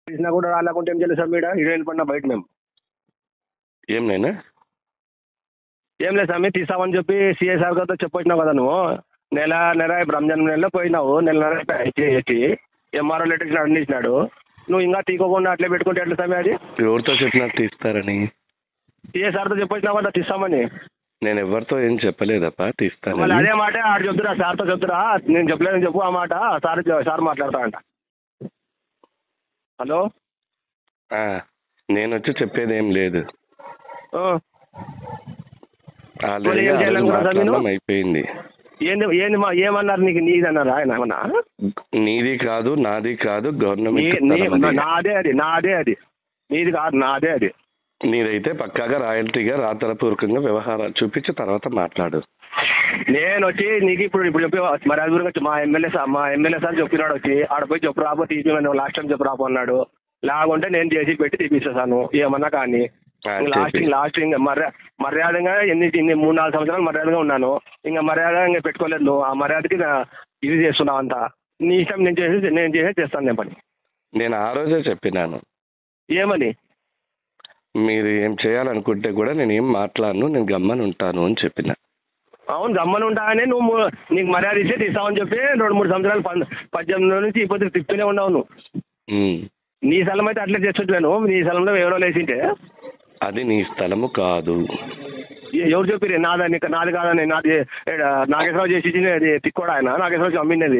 తీసినా కూడా రాలేకుంటే ఏం చేయాలి సార్ మీడ ఇరవై వెళ్ళిపోయినా బయట మేము ఏం నేనా ఏం లేదు సార్ మీరు తీసామని చెప్పి సిఎస్ఆర్ గారితో చెప్పొచ్చినావు కదా నువ్వు నెల నెల ఇప్పుడు రంజాన్ నెలలో పోయినావు నెల నెల చేసి ఎంఆర్ఓ లెటర్ ఇచ్చిన అందించినాడు నువ్వు ఇంకా తీసుకోకుండా అట్లే పెట్టుకుంటే ఎట్లా సమయం అది ఎవరితో చెప్పినా తీస్తారని సిఎస్ఆర్తో చెప్పొచ్చినావు కదా తీస్తామని నేను ఎవరితో ఏం చెప్పలేదప్పా మళ్ళీ తీస్తానని అదే మాట ఆడు చెప్తురా సార్తో చెప్తురా నేను చెప్పలేదని చెప్పు ఆ మాట సార్ సార్ మాట్లాడతా అంట హలో ఆ, నేను వచ్చి చెప్పేది ఏం లేదు ఆ, ఆల్రెడీ మరి ఏం చేయాలనుకున్నావు సార్ మీరు? మాట్లాడడం అయిపోయింది ఏంది ఏంది మా ఏమన్నారు నీకు నీది అన్నారా ఆయన ఏమన్నా నీది కాదు నాది కాదు నీ- గవర్నమెంట్ నీ- స్థలం అది. నాదే అది నాదే అది నీది కాదు నాదే అది నీదైతే పక్కాగా రాయల్టీగా రాతరపూర్వకంగా వ్యవహారాలు చూపించి తర్వాత మాట్లాడు నేను వచ్చి నీకు ఇప్పుడు ఇప్పుడు చెప్పి మరి అది గురించి మా ఎమ్మెల్యే సార్ మా ఎమ్మెల్యే సార్ చెప్పినాడు వచ్చి ఆడ పోయి చెప్పు రాబో తీపిమని లాస్ట్ టైం చెప్పు రాబో అన్నాడు లాగుంటే నేను చేసి పెట్టి తీపిస్తాను ఏమన్నా కానీ ఆ, లాస్ట్ చెప్పి. లాస్ట్ ఇంకా మర్యాద మర్యాదగా ఎన్ని ఇన్ని మూడు నాలుగు సంవత్సరాలు మర్యాదగా ఉన్నాను ఇంకా మర్యాద ఇంకా పెట్టుకోలేదు నువ్వు ఆ మర్యాదకి నా- ఇది చేస్తున్నావు అంతా నీ ఇష్టం నేను చేసి నేను చేసి చేస్తాను నేను పని నేను ఆ రోజే చెప్పినాను ఏమని మీరు ఏం చేయాలనుకుంటే కూడా నేను ఏం మాట్లాడను నేను గమ్మని ఉంటాను అని చెప్పిన అవును గమ్మని ఉంటానే నువ్వు ము- నీకు మర్యాద ఇచ్చే తీస్తావని చెప్పి రెండు మూడు సంవత్సరాలు పన్- పద్దెనిమిది నుంచి ఇప్పుడు తిప్పుతూనే ఉన్నావు నువ్వు ఉమ్. నీ స్థలం అయితే అట్లే చేస్తుంటాను నీ స్థలంలో ఎవరో లేచింటే అది నీ స్థలము కాదు ఎ- ఎవరు చెప్పారు నాదా నీకు నాది కాదని నాది ఏడ, నాగేశ్వరరావు చేసి ఇచ్చింది అది తిక్కోడు ఆయన నాగేశ్వరరావు అమ్మినది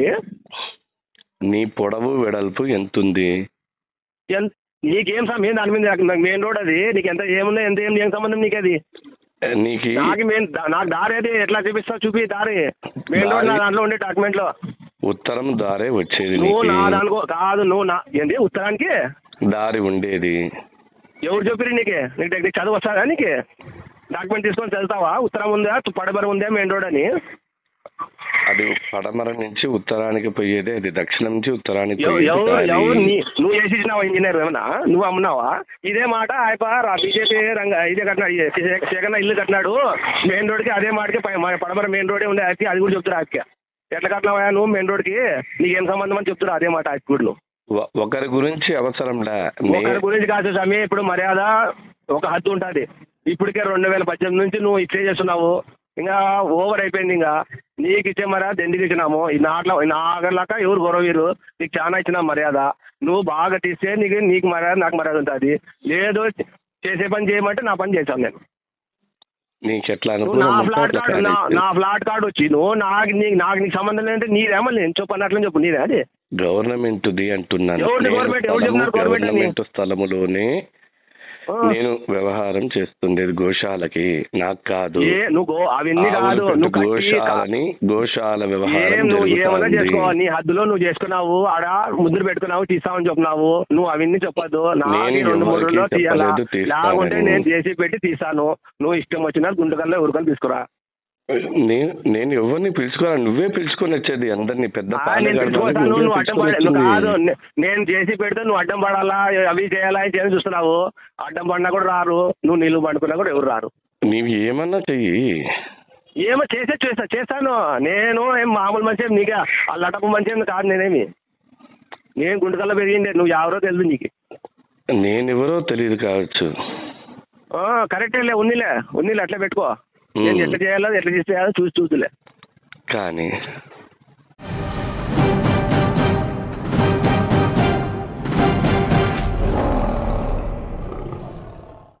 నీ పొడవు వెడల్పు ఎంతుంది ఎంత నీకేం సమయం దాని మీద నాకు మెయిన్ రోడ్ అది నీకు ఎంత ఏముందో ఎంత ఏం ఏం సంబంధం నీకు అది నీకు నాకు మెయిన్ నాకు దారి అది ఎట్లా చూపిస్తావు చూపి దారి మెయిన్ రోడ్ నా దారి- దాంట్లో ఉండే డాక్యుమెంట్ లో ఉత్తరం దారే వచ్చేది నువ్వు నీకు నా దానికో కాదు నువ్వు నా ఏంటి ఉత్తరానికి దారి ఉండేది ఎవరు చెప్పారు నీకే నీకు నీకు చదువు వస్తుందా నీకు డాక్యుమెంట్ తీసుకొని చదువుతావా ఉత్తరం ఉందా తు- పడమర ఉందా మెయిన్ రోడ్ అని అది పడమర నుంచి ఉత్తరానికి పోయేది అది దక్షిణం నుంచి ఉత్తరానికి ఎవ- పోయేది ఎవరు దారి. ఎవరు నీ నువ్వు చేసి ఇచ్చినావా ఇంజనీర్ ఏమన్నా నువ్వు అమ్మున్నావా ఇదే మాట ఆయప బీజేపీ రంగ ఇదే కట్టినాడు ఈ శే- శేఖరన్న ఇల్లు కట్టినాడు మెయిన్ రోడ్కి అదే మాటకి పై- మన పడమర మెయిన్ రోడే ఉంది ఆయనకి అది కూడా చెప్తున్నా ఆయనకి ఎట్లా కట్టినావా నువ్వు మెయిన్ రోడ్కి నీకేం సంబంధం అని చెప్తున్నా అదే మాట ఆయనకి కూడా నువ్వు ఒ- ఒకరి గురించి అవసరంలా ఒకరి నే- గురించి కాదు స్వామి ఇప్పుడు మర్యాద ఒక హద్దు ఉంటుంది ఇప్పటికే రెండు వేల పద్దెనిమిది నుంచి నువ్వు ఇట్లే చేస్తున్నావు ఇంకా ఓవర్ అయిపోయింది ఇంకా నీకు ఇచ్చే మర్యాద ఎందుకు ఇచ్చినాము ఈ నాట్లో నాగలాక ఎవరు గొడవీరు నీకు చాలా ఇచ్చిన మర్యాద నువ్వు బాగా తీస్తే నీకు నీకు మర్యాద నాకు మర్యాద ఉంటుంది లేదు చేసే పని చేయమంటే నా పని చేశాను నేను నీకు ఎట్లా నువ్వు నా అనుకూలం ఉంటే ఫ్లాట్ అట్లా కార్డు నా కానిచ్చు. నా ఫ్లాట్ కార్డు వచ్చి నువ్వు నాకు నీకు నాకు నీకు సంబంధం లేదంటే నీదేమో నేను చెప్పు అన్నట్లు చెప్పు నీదే అది గవర్నమెంట్ ది అంటున్నాను ఎవరిది నేను గవర్నమెంట్? ఎవరు స్థలము చెప్పినారు గవర్నమెంట్ అని? గవర్నమెంట్ స్థలములోనే ఆ. నేను వ్యవహారం చేస్తుండేది గోశాలకి నాకు కాదు ఏ నువ్వు గో- అవన్నీ కాదు ఆవులు నువ్వు పెట్టి కట్టి కా- గోశాలని గోశాల ఏం వ్యవహారం నువ్వు ఏమన్నా జరుగుతోంది. చేసుకో నీ హద్దులో నువ్వు చేసుకున్నావు ఆడ ముద్దులు పెట్టుకున్నావు తీస్తావని చెప్పినావు నువ్వు అవన్నీ చెప్పొద్దు నాకు నేను రెండు మూడు ఎవరికీ రోజుల్లో తీయాలా చెప్పలేదు, తీస్తానని. లేకుంటే నేను చేసి పెట్టి తీస్తాను నువ్వు ఇష్టం వచ్చిన గుంటకల్లో ఉరకలు తీసుకురా నేను నేను ఎవరిని పిలుచుకోవాలి నువ్వే పిలుచుకొని వచ్చేది అందరినీ పెద్ద ఆ, పాలెగాడు నేను వాళ్ళని పిలుచుకుంటాను నువ్వే నువ్వు అడ్డం పిలుచుకొని పడ నువ్వు కాదు వచ్చింది. నే- నేను చేసి పెడితే నువ్వు అడ్డం పడాలా అవి చేయాలా అని చేయాలని చూస్తున్నావు అడ్డం పడినా కూడా రారు నువ్వు నీళ్ళు పండుకున్నా కూడా ఎవరు రారు నీవు ఏమన్నా చెయ్యి ఏమో చేసే చేస్తా చేస్తాను నేను ఏం మామూలు మనిషి నీకే ఆ లటపు మనిషి ఏం కాదు నేనేమి నేను గుంటకల్లో పెరిగిందే నువ్వు ఎవరో తెలుసు నీకు నేనెవరో తెలియదు కావచ్చు ఆ, కరెక్టేలే ఉన్నిలే ఉన్నిలే అట్లా పెట్టుకో మ్మ్. నేను ఎట్లా చేయాలో ఎట్లా చేయాలో చూసి చూద్దులే కానీ